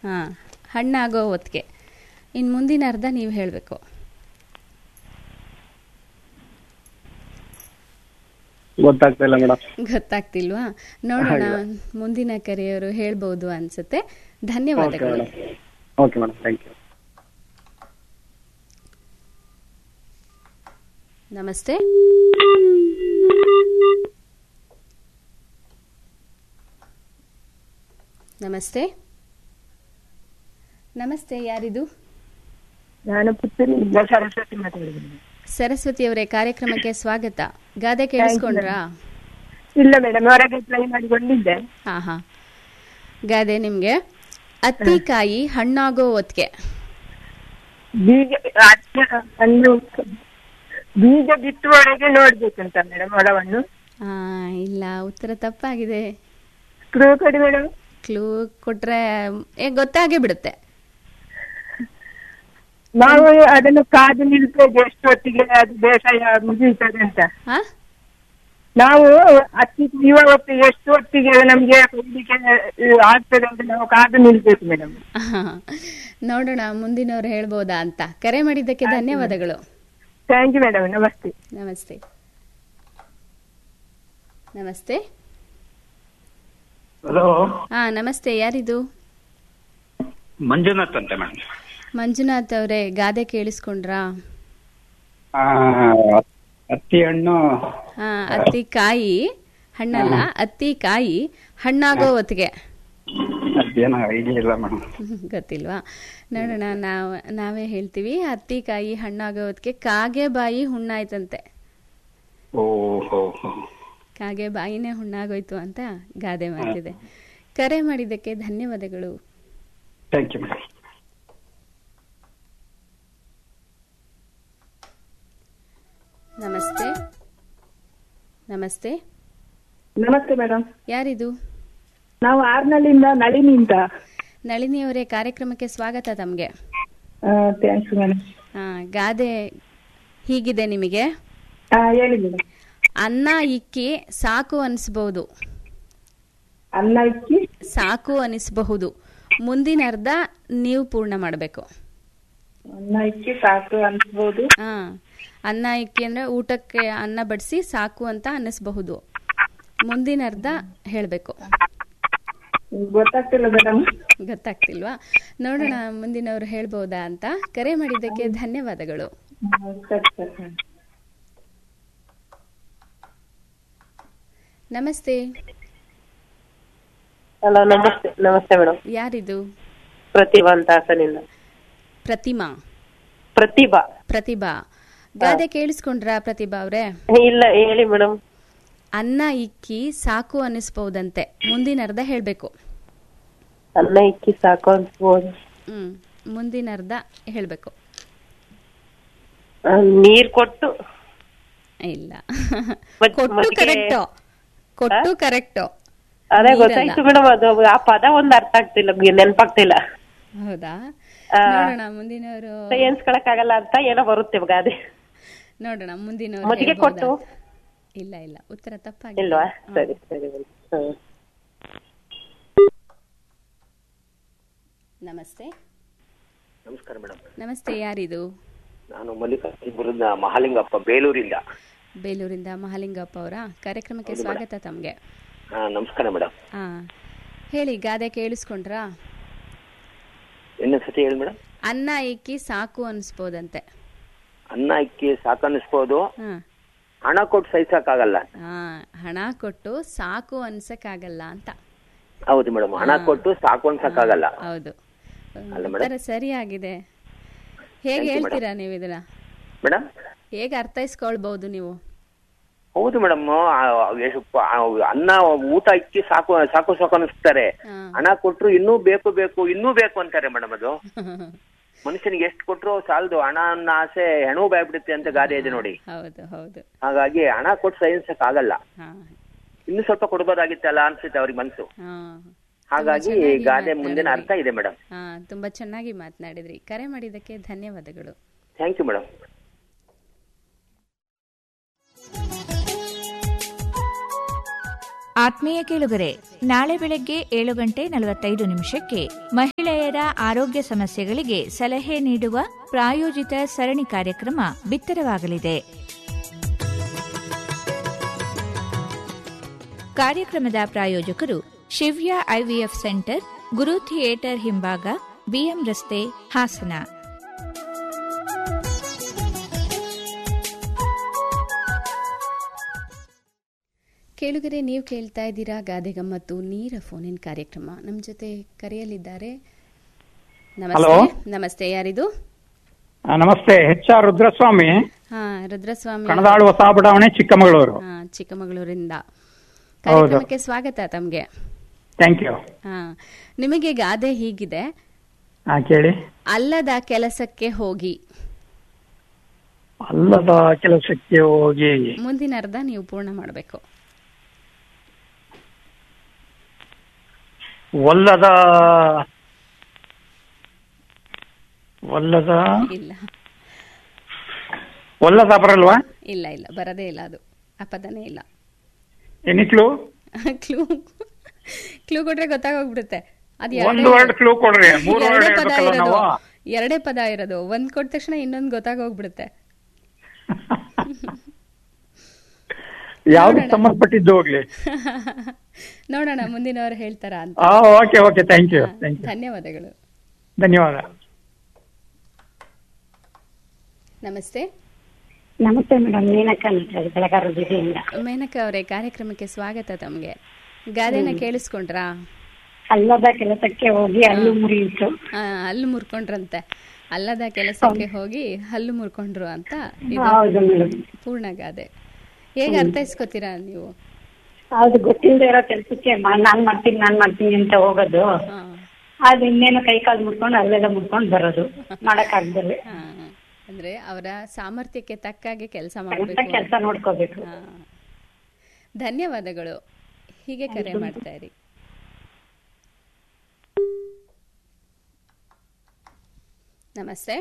ಹಾಂ ಹಣ್ಣಾಗೋ ಹೊತ್ತಿಗೆ ಇನ್ನು ಮುಂದಿನ ಅರ್ಧ ನೀವು ಹೇಳಬೇಕು ಗೊತ್ತಾಗ್ತಾ ಇಲ್ಲ ಮೇಡಮ್ ಗೊತ್ತಾಗ್ತಿಲ್ವಾ ನೋಡೋಣ ಮುಂದಿನ ಕರೆಯವರು ಹೇಳ್ಬೋದು ಅನ್ಸುತ್ತೆ ಓಕೆ ಧನ್ಯವಾದಗಳು madam okay madam thank you ನಮಸ್ತೆ ನಮಸ್ತೆ ನಮಸ್ತೆ ಯಾರಿದು ನಾನು ಪುತ್ತೂರಿನಿಂದ ಸರಸ್ವತಿ ಮಾತಾಡಿದ್ದೀನಿ ಸರಸ್ವತಿ ಅವರೇ ಕಾರ್ಯಕ್ರಮಕ್ಕೆ ಸ್ವಾಗತ ಗಾದೆ ಕೇಳಿಸ್ಕೊಂಡ್ರಾ ಇಲ್ಲ ಮೇಡಮ್ ಹೊರಗೆ ಟ್ರೈ ಮಾಡಿಕೊಂಡಿದ್ದೆ ಹಾ ಹಾ ಗಾದೆ ನಿಮ್ಗೆ ಅತ್ತಿಕಾಯಿ ಹಣ್ಣಾಗೋ ಹೊತ್ತಿಗೆ ಬೀಜ ಅಚ್ಚ ಹಣ್ಣು ಬೀಜ ಬಿತ್ತುವವರೆಗೆ ನೋಡ್ಬೇಕಂತ ಮೇಡಮ್ ಹೊಲವನ್ನು ಆ, ಇಲ್ಲ ಉತ್ತರ ತಪ್ಪಾಗಿದೆ ಕ್ರೂ ಕೊಡಿ ಮೇಡಮ್ ಕ್ಲೂ ಕೊಟ್ರೆ ಏ ಗೊತ್ತಾಗೇ ಬಿಡುತ್ತೆ ನಾವು ಅದನ್ನು ಕಾದು ನಿಲ್ತೇವೆ ಎಷ್ಟು ಹೊತ್ತಿಗೆ ಅದು ಬೇಸಾಯ ಮುಗಿಯುತ್ತದೆ ಅಂತ ಹಾ ನಾವು ಅಕ್ಕಿ ಇವ ಹೊತ್ತಿಗೆ ಎಷ್ಟು ಹೊತ್ತಿಗೆ ನಮ್ಗೆ ಕೊಡ್ಲಿಕ್ಕೆ ಆಗ್ತದೆ ಅಂತ ನಾವು ಕಾದು ನಿಲ್ಬೇಕು ಮೇಡಮ್ ನೋಡೋಣ ಮುಂದಿನವ್ರು ಹೇಳ್ಬೋದಾ ಅಂತ ಕರೆ ಮಾಡಿದ್ದಕ್ಕೆ ಧನ್ಯವಾದಗಳು ಥ್ಯಾಂಕ್ ಯು ಮೇಡಮ್ ನಮಸ್ತೆ ನಮಸ್ತೆ ನಮಸ್ತೆ ಹಲೋ ಹಾ ನಮಸ್ತೆ ಯಾರಿದು ಮಂಜುನಾಥ್ ಅಂತ ಮೇಡಮ್ ಮಂಜುನಾಥ್ ಅವರೇ ಗಾದೆ ಕೇಳಿಸ್ಕೊಂಡ್ರಾ ಹತ್ತಿ ಹಣ್ಣು ಹಾ ಅತ್ತಿ ಕಾಯಿ ಹಣ್ಣಲ್ಲ ಅತ್ತಿ ಕಾಯಿ ಹಣ್ಣಾಗೋ ಹೊತ್ತಿಗೆ ಅದೇನೋ ಐಡಿಯಾ ಇಲ್ಲ ಮೇಡಮ್ ಗೊತ್ತಿಲ್ವಾ ನೋಡೋಣ ನಾವು ನಾವೇ ಹೇಳ್ತೀವಿ ಹತ್ತಿ ಕಾಯಿ ಹಣ್ಣಾಗೋ ಹೊತ್ತಿಗೆ ಕಾಗೆ ಬಾಯಿ ಹುಣ್ಣಾಯ್ತಂತೆ ಓ ಹೋ ಹೋ ಕಾಗೆ ಬಾಯಿನೇ ಹುಣ್ಣಾಗೋಯ್ತು ಅಂತ ಗಾದೆ ಮಾತಿದೆ ಕರೆ ಮಾಡಿದ್ದಕ್ಕೆ ಧನ್ಯವಾದಗಳು ಥ್ಯಾಂಕ್ ಯು ಮೇಡಮ್ ನಮಸ್ತೆ ನಮಸ್ತೆ ನಮಸ್ತೆ ಮೇಡಮ್ ಯಾರಿದು ನಾವು ಆರ್ನಳ್ಳಿಯಿಂದ ನಳಿನಿ ಅಂತ ನಳಿನಿ ಅವರೇ ಕಾರ್ಯಕ್ರಮಕ್ಕೆ ಸ್ವಾಗತ ತಮಗೆ ಥ್ಯಾಂಕ್ಸ್ ಮೇಡಮ್ ಗಾದೆ ಹೀಗಿದೆ ನಿಮಗೆ ಹೇಳಿ ಮೇಡಮ್ ಅನ್ನ ಇಕ್ಕಿ ಸಾಕು ಅನಿಸ್ಬಹುದು ಅನ್ನ ಇಕ್ಕಿ ಸಾಕು ಅನಿಸಬಹುದು ಮುಂದಿನ ಅರ್ಧ ನೀವು ಪೂರ್ಣ ಮಾಡಬೇಕು ಅನ್ನ ಇಕ್ಕಿ ಸಾಕು ಅನ್ಸ್ಬೋದು ಹಾ ಅನ್ನ ಇಕ್ಕಿ ಅಂದ್ರೆ ಊಟಕ್ಕೆ ಅನ್ನ ಬಡಿಸಿ ಸಾಕು ಅಂತ ಅನ್ನಿಸ್ಬಹುದು ಮುಂದಿನ ಅರ್ಧ ಹೇಳಬೇಕು ಗೊತ್ತಾಗ್ತಿಲ್ಲ ಮೇಡಮ್ ಗೊತ್ತಾಗ್ತಿಲ್ವಾ ನೋಡೋಣ ಮುಂದಿನವ್ರು ಹೇಳ್ಬೋದಾ ಅಂತ ಕರೆ ಮಾಡಿದ್ದಕ್ಕೆ ಧನ್ಯವಾದಗಳು ಸರಿ ಸರಿ ನಮಸ್ತೆ ಹಲೋ ನಮಸ್ತೆ ನಮಸ್ತೆ ಮೇಡಮ್ ಯಾರಿದು ಪ್ರತಿಭಾ ಅಂತ ಹಾಸನಿಂದ ಪ್ರತಿಮಾ ಪ್ರತಿಭಾ ಪ್ರತಿಭಾ ಗಾದೆ ಕೇಳಿಸ್ಕೊಂಡ್ರಾ ಪ್ರತಿಭಾ ಅವ್ರೆ ಇಲ್ಲ ಹೇಳಿ ಮೇಡಮ್ ಅನ್ನ ಇಕ್ಕಿ ಸಾಕು ಅನ್ನಿಸ್ಬಹುದಂತೆ ಮುಂದಿನ ಅರ್ಧ ಹೇಳ್ಬೇಕು ಅನ್ನ ಇಕ್ಕಿ ಸಾಕು ಅನ್ಸ್ಬೋದು ಹ್ಮ್ ಮುಂದಿನ ಅರ್ಧ ಹೇಳ್ಬೇಕು ಆ, ನೀರ್ ಕೊಟ್ಟು ಇಲ್ಲ ಮತ್- ಕೊಟ್ಟು ಮಜ್ಜಿಗೆ- ಕರೆಕ್ಟು ಕೊಟ್ಟು ಕರೆಕ್ಟು ಅದೇ ನೀರಲ್ಲ. ಗೊತ್ತಾಯ್ತು ಮೇಡಮ್ ಅದು ಆ ಪದ ಒಂದ್ ಅರ್ಥ ಆಗ್ತಿಲ್ಲ ಗ್- ನೆನ್ಪಾಗ್ತಿಲ್ಲ ಹೌದಾ ಆ. ನೋಡೋಣ ಮುಂದಿನವರು ಎನ್ಸ್ಕೊಳಕ್ ಅಂತ ಏನೋ ಬರುತ್ತೆ ಗಾದೆ ನೋಡೋಣ ಮುಂದಿನವರು ಮಜ್ಜಿಗೆ ಹೇಳ್ಬೋದಾ? ಕೊಟ್ಟು ಇಲ್ಲ ಇಲ್ಲ ಉತ್ತರ ತಪ್ಪಾಗಿದೆ ಇಲ್ವಾ ಸರಿ ಸರಿ ಮೇಡಮ್ ಹ್ಮ್ ನಮಸ್ತೆ ನಮಸ್ಕಾರ ಮೇಡಮ್ ನಮಸ್ತೆ ಯಾರಿದು ನಾನು ಮಲ್ಲಿಕಾರ್ಜುನ ಮಹಾಲಿಂಗಪ್ಪ ಬೇಲೂರಿಂದ ಬೇಲೂರಿಂದ ಮಹಾಲಿಂಗಪ್ಪ ಅವರ ಕಾರ್ಯಕ್ರಮಕ್ಕೆ ಸ್ವಾಗತ ತಮಗೆ ಹಾ ನಮಸ್ಕಾರ ಮೇಡಮ್ ಹಾ ಹೇಳಿ ಗಾದೆ ಕೇಳಿಸ್ಕೊಂಡ್ರಾ ಇನ್ನೊಂದ್ ಸತಿ ಹೇಳಿ ಮೇಡಮ್ ಅನ್ನ ಇಕ್ಕಿ ಸಾಕು ಅನ್ಸ್ಬೋದಂತೆ ಅನ್ನ ಇಕ್ಕಿ ಸಾಕನ್ನಿಸ್ಬೋದು ಹಾ ಹಣ ಕೊಟ್ಟು ಸಹಿಸಕ್ಕಾಗಲ್ಲ ಹಾ ಹಣ ಕೊಟ್ಟು ಸಾಕು ಅನ್ಸಕ್ಕಾಗಲ್ಲ ಅಂತ ಹೌದು ಮೇಡಮ್ ಹಣ ಕೊಟ್ಟು ಸಾಕು ಅನ್ಸಕ್ಕಾಗಲ್ಲ ಹೌದು ಅಲ್ಲ ಮೇಡಮ್? ಉತ್ತರ ಸರಿಯಾಗಿದೆ ಹೇಗೆ Thank you, ಹೇಳ್ತೀರಾ ನೀವು ಇದನ್ನ ಮೇಡಮ್ ಹೇಗೆ ಅರ್ಥೈಸ್ಕೊಳ್ಬಹುದು ನೀವು ಹೌದು ಮೇಡಮ್ ಅನ್ನ ಊಟ ಇಕ್ಕಿ ಸಾಕು ಸಾಕು ಸಾಕು ಅನಿಸ್ತಾರೆ ಹಾ. ಹಣ ಕೊಟ್ರು ಇನ್ನೂ ಬೇಕು ಬೇಕು ಇನ್ನೂ ಬೇಕು ಅಂತಾರೆ ಮೇಡಮ್ ಅದು ಮನುಷ್ಯನಿಗೆ ಎಷ್ಟು ಕೊಟ್ರು ಸಾಲದು ಹಣ ಅನ್ನೋ ಆಸೆ ಹೆಣವು ಬಾಯ್ಬಿಡುತ್ತೆ ಅಂತ ಗಾದೆ ಇದೆ ನೋಡಿ ಹೌದು ಹೌದು ಹಾಗಾಗಿ ಹಣ ಕೊಟ್ಟು ಸಹಿಸಕ್ ಆಗಲ್ಲ ಹಾ ಇನ್ನು ಸ್ವಲ್ಪ ಕೊಡ್ಬೋದಾಗಿತ್ತಲ್ಲ ಅನ್ಸುತ್ತೆ ಅವ್ರಿಗೆ ಮನ್ಸು ಹಾ ಹಾಗಾಗಿ ತುಂಬಾ ಚೆನ್ನಾಗಿ ಗಾದೆ ಮುಂದಿನ ಅರ್ಥ ಮಾತನಾಡಿದ್ರಿ. ಇದೆ ಮೇಡಮ್ ಹಾ ತುಂಬಾ ಚೆನ್ನಾಗಿ ಮಾತನಾಡಿದ್ರಿ ಕರೆ ಮಾಡಿದ್ದಕ್ಕೆ ಧನ್ಯವಾದಗಳು ಥ್ಯಾಂಕ್ ಯು ಮೇಡಮ್ ಆತ್ಮೀಯ ಕೇಳುಗರೆ ನಾಳೆ ಬೆಳಗ್ಗೆ ಏಳು ಗಂಟೆ ನಲವತ್ತೈದು ನಿಮಿಷಕ್ಕೆ ಮಹಿಳೆಯರ ಆರೋಗ್ಯ ಸಮಸ್ಯೆಗಳಿಗೆ ಸಲಹೆ ನೀಡುವ ಪ್ರಾಯೋಜಿತ ಸರಣಿ ಕಾರ್ಯಕ್ರಮ ಬಿತ್ತರವಾಗಲಿದೆ ಕಾರ್ಯಕ್ರಮದ ಪ್ರಾಯೋಜಕರು Shivya IVF centre Guru theatre ಹಿಂಭಾಗ ಬಿಎಂ ರಸ್ತೆ ಹಾಸನ ಕೇಳುಗರೆ ನೀವು ಕೇಳ್ತಾ ಇದ್ದೀರಾ ಗಾದೆ ಗಮ್ಮತ್ತು ನೀರ ಫೋನಿನ್ ಕಾರ್ಯಕ್ರಮ ನಮ್ಮ ಜೊತೆ ಕರೆಯಲಿದ್ದಾರೆ ನಮಸ್ತೆ Hello. ನಮಸ್ತೆ ಯಾರಿದು ಆ, ನಮಸ್ತೆ ಎಚ್ ಆರ್ ರುದ್ರಸ್ವಾಮಿ ಹಾ ರುದ್ರಸ್ವಾಮಿ ಕಣದಾಳು ಹೊಸ ಬಡಾವಣೆ ಚಿಕ್ಕಮಗಳೂರು ಹಾ ಚಿಕ್ಕಮಗಳೂರಿಂದ ಕಾರ್ಯಕ್ರಮಕ್ಕೆ ಸ್ವಾಗತ ತಮ್ಗೆ ಥ್ಯಾಂಕ್ ಯು ಹಾ ನಿಮಗೆ ಗಾದೆ ಹೀಗಿದೆ ಹಾ ಕೇಳಿ ಅಲ್ಲದ ಕೆಲಸಕ್ಕೆ ಹೋಗಿ ಅಲ್ಲದ ಕೆಲಸಕ್ಕೆ ಹೋಗಿ ಮುಂದಿನ ಅರ್ಧ ನೀವು ಪೂರ್ಣ ಮಾಡಬೇಕು ಒಲ್ಲದ ಒಲ್ಲದ ಇಲ್ಲ ಒಲ್ಲದ ಬರಲ್ವಾ ಇಲ್ಲ ಇಲ್ಲ ಬರದೇ ಇಲ್ಲ ಅದು ಆ ಪದನೇ ಇಲ್ಲ ಎನಿಕ್ಲು ಕ್ಲೂ ಕ್ಲೂ ಕೊಟ್ರೆ ಗೊತ್ತಾಗೋಗ್ಬಿಡುತ್ತೆ ಅದು ಒಂದು ವರ್ಡ್ ಕ್ಲೂ ಕೊಡ್ರಿ ಮೂರು ವರ್ಡ್ ಎರಡೇ ಪದ ಹೇಳ್ಬೇಕಲ್ಲ ಇರೋದು ನಾವು ಎರಡೇ ಪದ ಇರೋದು ಒಂದ್ ಕೊಟ್ಟ ತಕ್ಷಣ ಇನ್ನೊಂದು ಗೊತ್ತಾಗೋಗ್ಬಿಡುತ್ತೆ ಯಾವ್ದಕ್ಕೆ ಸಂಬಂಧಪಟ್ಟಿದ್ದು ಹೋಗ್ಲಿ ನೋಡೋಣ ಮುಂದಿನವರು ಹೇಳ್ತಾರ ಅಂತ ಹಾ okay okay thank you thank you ಧನ್ಯವಾದಗಳು ಧನ್ಯವಾದ ನಮಸ್ತೆ ನಮಸ್ತೆ ಮೇಡಮ್ ಮೀನಕ್ಕ ಅಂತ ಬೆಳಗಾರ ಜಿಲ್ಲೆಯಿಂದ ಮೇನಕ ಅವರೇ ಕಾರ್ಯಕ್ರಮಕ್ಕೆ ಸ್ವಾಗತ ತಮ್ಗೆ ಗಾದೆನ ಕೇಳಿಸ್ಕೊಂಡ್ರಾ ಅಲ್ಲದ ಕೆಲಸಕ್ಕೆ ಹೋಗಿ ಹಲ್ಲು ಮುರಿಯಿತು ಆ, ಹಲ್ಲು ಮುರ್ಕೊಂಡ್ರಂತೆ ಅಲ್ಲದ ಕೆಲಸಕ್ಕೆ ಹೋಗಿ ಹಲ್ಲು ಮುರ್ಕೊಂಡ್ರು ಅಂತ ಇದು ಹೌದು ಮೇಡಮ್ ಪೂರ್ಣ ಗಾದೆ ಹೇಗೆ ಅರ್ಥೈಸ್ಕೊತೀರಾ ನೀವು ಹೌದು ಗೊತ್ತಿಲ್ಲದೆ ಇರೋ ಕೆಲಸಕ್ಕೆ ನಾನ್ ಮಾಡ್ತೀನಿ ನಾನ್ ಮಾಡ್ತೀನಿ ಅಂತ ಹೋಗೋದು ಹಾ ಅದು ಇನ್ನೇನು ಕೈ ಕಾಲು ಮುಟ್ಕೊಂಡು ಅಲ್ಲೆಲ್ಲ ಮುಟ್ಕೊಂಡು ಬರೋದು ಮಾಡಕ್ಕಾಗ್ದಲ್ಲಿ ಹಾ. ಅಂದ್ರೆ ಅವರ ಸಾಮರ್ಥ್ಯಕ್ಕೆ ತಕ್ಕಾಗೆ ಕೆಲಸ ಅಂತ ಮಾಡಬೇಕು ಕೆಲಸ ನೋಡ್ಕೋಬೇಕು ಧನ್ಯವಾದಗಳು ಹೀಗೆ ಕರೆ ಮಾಡ್ತಾ ಇರಿ ನಮಸ್ತೆ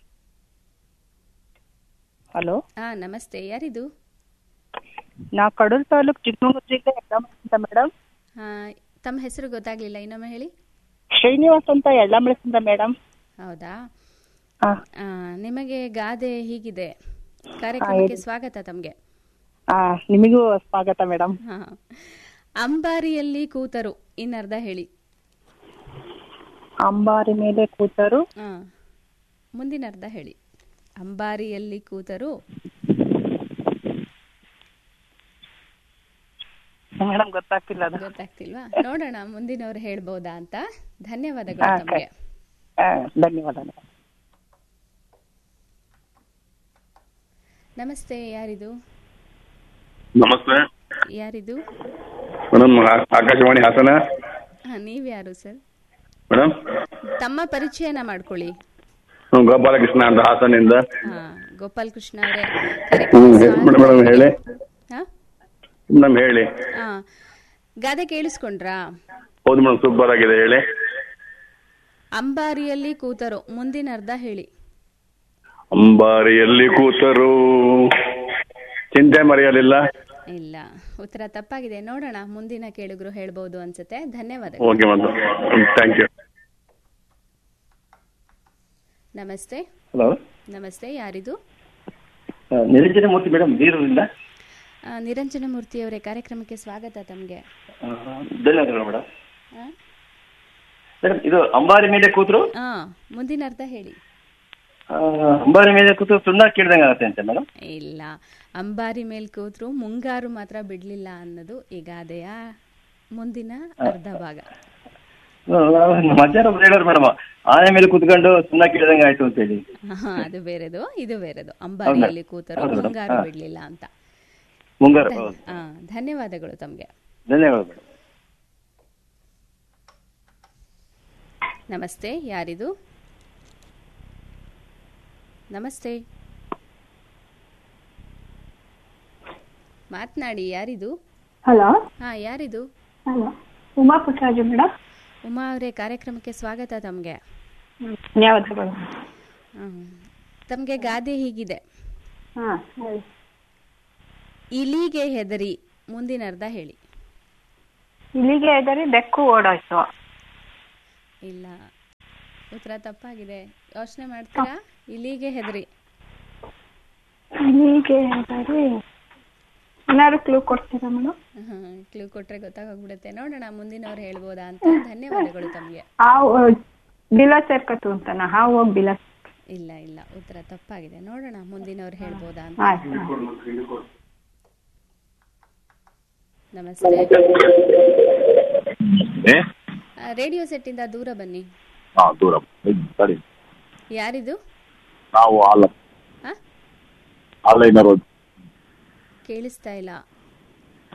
ಹಲೋ ಹಾ ನಮಸ್ತೆ ಯಾರಿದು ನಾ ಕಡೂರು ತಾಲೂಕ್ ಚಿಕ್ಕಮಗಳೂರು ಜಿಲ್ಲೆ ಯಳ್ಳಂಬಳಸಿಂದ ಮೇಡಮ್ ಹಾ ತಮ್ಮ ಹೆಸರು ಗೊತ್ತಾಗ್ಲಿಲ್ಲ ಇನ್ನೊಮ್ಮೆ ಹೇಳಿ ಶ್ರೀನಿವಾಸ್ ಅಂತ ಯಳ್ಳಂಬಳಸಿಂದ ಮೇಡಮ್ ಹೌದಾ ಹಾ. ಆ, ನಿಮಗೆ ಗಾದೆ ಹೀಗಿದೆ ಕಾರ್ಯಕ್ರಮಕ್ಕೆ ಹೇಳಿ. ಸ್ವಾಗತ ತಮ್ಗೆ ಆ ನಿಮಗೂ ಸ್ವಾಗತ ಮೇಡಮ್ ಹಾ ಅಂಬಾರಿಯಲ್ಲಿ ಕೂತರು ಇನ್ನರ್ಧ ಹೇಳಿ ಅಂಬಾರಿ ಮೇಲೆ ಕೂತರು ಹಾ ಮುಂದಿನ ಅರ್ಧ ಹೇಳಿ ಅಂಬಾರಿಯಲ್ಲಿ ಕೂತರು ಮೇಡಮ್ ಗೊತ್ತಾಗ್ತಿಲ್ಲ ಅದು ಗೊತ್ತಾಗ್ತಿಲ್ವಾ ನೋಡೋಣ ಮುಂದಿನವ್ರು ಹೇಳ್ಬೋದಾ ಅಂತ ಧನ್ಯವಾದಗಳು ಹಾ, ತಮ್ಗೆ ಆ, ಧನ್ಯವಾದ ಮೇಡಮ್ ನಮಸ್ತೆ ಯಾರಿದು ನಮಸ್ತೆ ಯಾರಿದು ಮೇಡಮ್ ಆಕಾಶವಾಣಿ ಹಾಸನ ಹಾ ನೀವ್ಯಾರು ಸರ್ ಮೇಡಮ್ ತಮ್ಮ ಪರಿಚಯನ ಮಾಡ್ಕೊಳ್ಳಿ ಹ್ಮ್, ಗೋಪಾಲಕೃಷ್ಣ ಅಂತ ಹಾಸನಿಂದ ಹಾ ಗೋಪಾಲ್ ಕೃಷ್ಣ ಅವರೇ ಹ್ಮ್ ಮೇಡಮ್ ಮೇಡಮ್ ಹೇಳಿ ಹಾ ಮೇಡಮ್ ಹೇಳಿ ಹಾ ಗಾದೆ ಕೇಳಿಸ್ಕೊಂಡ್ರಾ ಹೌದು ಮೇಡಮ್ ಸೂಪರ್ ಆಗಿದೆ ಹೇಳಿ ಅಂಬಾರಿಯಲ್ಲಿ ಕೂತರು ಮುಂದಿನ ಅರ್ಧ ಹೇಳಿ ಅಂಬಾರಿಯಲ್ಲಿ ಕೂತರು ಚಿಂತೆ ಮರೆಯಲಿಲ್ಲ ಇಲ್ಲ ಉತ್ತರ ತಪ್ಪಾಗಿದೆ ನೋಡೋಣ ಮುಂದಿನ ಕೇಳುಗರು ಹೇಳ್ಬೋದು ಅನ್ಸುತ್ತೆ ಧನ್ಯವಾದಗಳು ಓಕೆ ಮೇಡಮ್ ಥ್ಯಾಂಕ್ ಯು ನಮಸ್ತೆ ಹಲೋ ನಮಸ್ತೆ ಯಾರಿದು ನಿರಂಜನ ಮೂರ್ತಿ ಮೇಡಮ್ ಬೀರೂರಿಂದ ಆ, ನಿರಂಜನ ಮೂರ್ತಿ ಅವರೇ ಕಾರ್ಯಕ್ರಮಕ್ಕೆ ಸ್ವಾಗತ ತಮಗೆ ಆ, ಧನ್ಯವಾದಗಳು ಮೇಡಮ್ ಮೇಡಮ್ ಇದು ಅಂಬಾರಿ ಮೇಲೆ ಕೂತ್ರು ಹಾ ಮುಂದಿನ ಅರ್ಧ ಹೇಳಿ ಆ, ಅಂಬಾರಿ ಮೇಲೆ ಕೂತು ಸುಣ್ಣ ಕೇಳ್ದಂಗೆ ಆಗತ್ತೆ ಅಂತ ಮೇಡಮ್ ಇಲ್ಲ ಅಂಬಾರಿ ಮೇಲ್ ಕೂತ್ರು ಮುಂಗಾರು ಮಾತ್ರ ಬಿಡ್ಲಿಲ್ಲ ಅನ್ನೋದು ಈ ಗಾದೆಯ ಮುಂದಿನ ಅರ್ಧ ಭಾಗ ಮಧ್ಯಾಹ್ನ ಒಬ್ರು ಹೇಳೋರು ಮೇಡಮ್ ಆನೆ ಮೇಲೆ ಕೂತ್ಕೊಂಡು ಸುಣ್ಣ ಕೇಳ್ದಂಗೆ ಆಯ್ತು ಅಂತ ಹೇಳಿ ಹಾ, ಅದು ಬೇರೆದು ಇದು ಬೇರೆದು ಅಂಬಾರಿಯಲ್ಲಿ ಕೂತರು ಹೌದು ಮೇಡಮ್. ಮುಂಗಾರು ಹಾ. ಬಿಡ್ಲಿಲ್ಲ ಅಂತ ಮುಂಗಾರು ಧನ್- ಹೌದು. ಹಾ, ಧನ್ಯವಾದಗಳು ತಮ್ಗೆ ಧನ್ಯವಾದ ಮೇಡಮ್ ನಮಸ್ತೆ ಯಾರಿದು ನಮಸ್ತೆ ಮಾತನಾಡಿ ಯಾರಿದು ಹಲೋ ಹಾ ಯಾರಿದು ಹಲೋ ಉಮಾ ಪುಟ್ಟರಾಜು ಮೇಡಮ್ ಉಮಾ ಅವರೇ ಕಾರ್ಯಕ್ರಮಕ್ಕೆ ಸ್ವಾಗತ ತಮಗೆ ಧನ್ಯವಾದಗಳು ತಮಗೆ ಗಾದೆ ಹೀಗಿದೆ ಹಾ ಹೇಳಿ ಇಲಿಗೆ ಹೆದರಿ ಮುಂದಿನ ಅರ್ಧ ಹೇಳಿ ಇಲ್ಲಿಗೆ ಇದ್ದಾರೆ ಬೆಕ್ಕು ಓಡೋಯ್ತು ಇಲ್ಲ ಉತ್ತರ ತಪ್ಪಾಗಿದೆ ಯೋಚನೆ ಮಾಡ್ತೀರಾ ಇಲ್ಲಿಗೆ ಹೆದರಿ ಇಲ್ಲಿಗೆ ಇದ್ದಾರೆ ಏನಾದ್ರು ಕ್ಲೂ ಕೊಡ್ತೀರಾ ಮೇಡಮ್ ಕ್ಲೂ ಕೊಟ್ರೆ ಗೊತ್ತಾಗೋಗ್ಬಿಡುತ್ತೆ ನೋಡೋಣ ಮುಂದಿನವ್ರು ಹೇಳ್ಬೋದಾ ಅಂತ ಧನ್ಯವಾದಗಳು ತಮಗೆ ಹಾವು ಬಿಲ ಸೇರ್ಕತ್ತು ಅಂತನ ಹಾವು ಹೋಗಿ ಬಿಲ ಇಲ್ಲ ಇಲ್ಲ ಉತ್ತರ ತಪ್ಪಾಗಿದೆ ನೋಡೋಣ ಮುಂದಿನವ್ರು ಹೇಳ್ಬೋದಾ ಅಂತ ಆಯ್ತು ನಮಸ್ತೆ ಆ, ರೇಡಿಯೋ ಸೆಟ್ ಇಂದ ದೂರ ಬನ್ನಿ ಹಾ ದೂರ ಸರಿ ಯಾರಿದು ನಾವು ಆಲ ಹಾ? ಆಲೈನ ರೋಡ್ ಕೇಳಿಸ್ತಾ ಇಲ್ಲ